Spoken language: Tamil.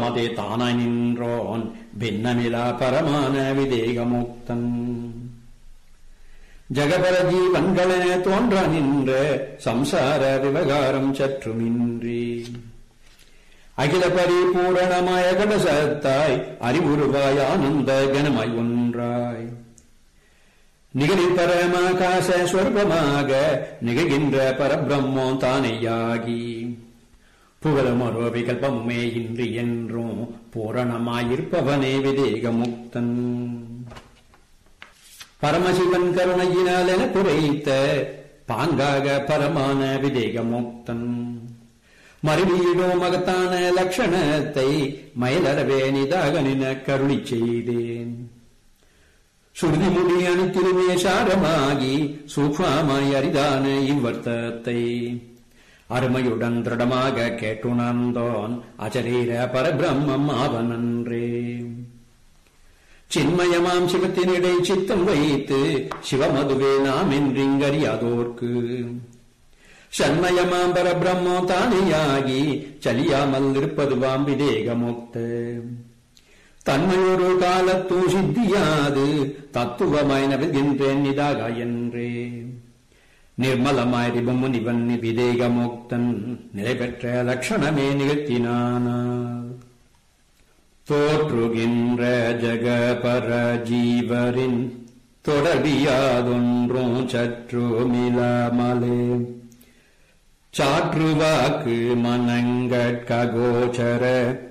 தானே தானாய் நின்றோன் பின்னமிலா பரமான விதேகமுக்தன் ஜகபர ஜீவன்களென தோன்ற நின்ற சம்சார விவகாரம் சற்றுமின்றி அகில பரிபூரணமாய கடசத்தாய் அறிவுருவாய் ஆனந்த கனமாய் ஒன்றாய் நிகழில் பரமாகாச ஸ்வரூபமாக நிகழ்கின்ற பரபிரம்மோ தானேயாகி புகழும் ஒரு விகல்பமுமே இன்றி என்றும் பூரணமாயிருப்பவனே விதேகமுக்தன் பரமசிவன் கருணையினால் என குறைத்த பாங்காக பரமான விதேகமுக்தன் மறுவீடோ மகத்தான லட்சணத்தை மயிலறவே நிதாக நின கருளி செய்தேன் சுருதி முடி அணுத்திலுமே சாரமாகி சூக்ஷமாய் அரிதான இவ்வர்த்தத்தை அருமையுடன் திருடமாக கேட்டுணர்ந்தோன் அச்சரீர பரபிரம்மம் ஆவனன்றே சின்மயமாம் சிவத்தினிடை சித்தம் வைத்து சிவமதுவே நாம் என்றிங்கறியாதோர்க்கு சண்மயமாம் பரபிரம்மோ தானேயாகி சலியாமல் இருப்பதுவாம் விதேகமுக்த தன்மையொரு காலத்தூ சித்தியாது தத்துவமாய் நவிழ்கின்றேன் நிதாக என்றே நிர்மலமாய் ரிபமுனிவன் விதேகமுக்தன் நிலை பெற்ற லட்சணமே நிகழ்த்தினானால் தோற்றுகின்ற ஜகபர ஜீவரின் தொடர்பியாதொன்றும் சற்றுமிலாமலே சாற்றுவாக்கு மனங்கட்கோச்சர